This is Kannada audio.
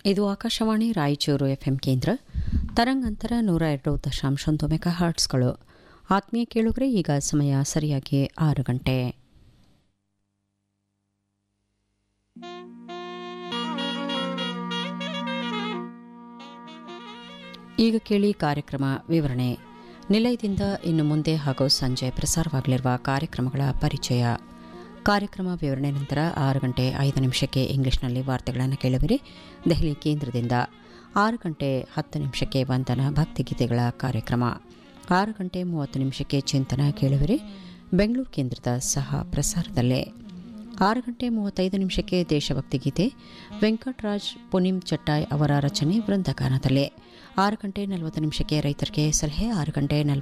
ಇದು ಆಕಾಶವಾಣಿ ರಾಯಚೂರು ಎಫ್ಎಂ ಕೇಂದ್ರ ತರಂಗಾಂತರ ನೂರ ಎರಡು ದಶಾಂಶ ಒಂದು ಮೆಗಾ ಹಾರ್ಟ್ಸ್ಗಳು ಆತ್ಮೀಯ ಕೇಳುಗರೆ ಈಗ ಸಮಯ ಸರಿಯಾಗಿ ಆರು ಗಂಟೆ ಈಗ ಕೇಳಿ ಕಾರ್ಯಕ್ರಮ ವಿವರಣೆ ನಿಲಯದಿಂದ ಇನ್ನು ಮುಂದೆ ಹಾಗೂ ಸಂಜೆ ಪ್ರಸಾರವಾಗಲಿರುವ ಕಾರ್ಯಕ್ರಮಗಳ ಪರಿಚಯ ಕಾರ್ಯಕ್ರಮ ವಿವರಣೆ ನಂತರ ಆರು ಗಂಟೆ ಐದು ನಿಮಿಷಕ್ಕೆ ಇಂಗ್ಲಿಷ್ನಲ್ಲಿ ವಾರ್ತೆಗಳನ್ನು ಕೇಳುವಿರಿ ದೆಹಲಿ ಕೇಂದ್ರದಿಂದ ಆರು ಗಂಟೆ ಹತ್ತು ನಿಮಿಷಕ್ಕೆ ವಂದನ ಭಕ್ತಿಗೀತೆಗಳ ಕಾರ್ಯಕ್ರಮ ಆರು ಗಂಟೆ ಮೂವತ್ತು ನಿಮಿಷಕ್ಕೆ ಚಿಂತನ ಕೇಳುವಿರಿ ಬೆಂಗಳೂರು ಕೇಂದ್ರದ ಸಹ ಪ್ರಸಾರದಲ್ಲೇ ಆರು ಗಂಟೆ ಮೂವತ್ತೈದು ನಿಮಿಷಕ್ಕೆ ದೇಶಭಕ್ತಿ ಗೀತೆ ವೆಂಕಟರಾಜ್ ಪುನಿಂ ಚಟ್ಟಾಯ್ ಅವರ ರಚನೆ ವೃಂದಗಾನದಲ್ಲೇ ಆರು ಗಂಟೆ ನಲವತ್ತು ನಿಮಿಷಕ್ಕೆ ರೈತರಿಗೆ ಸಲಹೆ ಆರು ಗಂಟೆ ನಲವತ್ತು